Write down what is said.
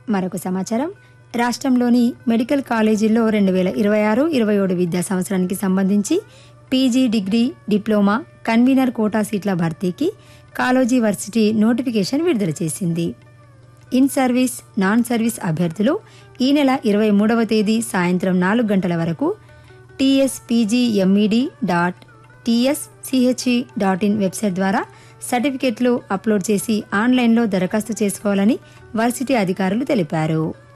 మరొక సమాచారం రాష్ట్రంలోని మెడికల్ కాలేజీల్లో రెండు వేల ఇరవై ఆరు ఇరవై ఏడు విద్యా సంవత్సరానికి సంబంధించి PG degree diploma convener quota సీట్ల భర్తీకి కాలోజీ వర్సిటీ నోటిఫికేషన్ విడుదల చేసింది ఇన్ సర్వీస్ నాన్ సర్వీస్ అభ్యర్థులు ఈ నెల ఇరవై మూడవ తేదీ సాయంత్రం నాలుగు గంటల వరకు TSPGMED dot TSCHE dot in website ద్వారా సర్టిఫికెట్లు అప్లోడ్ చేసి ఆన్లైన్లో దరఖాస్తు చేసుకోవాలని వర్సిటీ అధికారులు తెలిపారు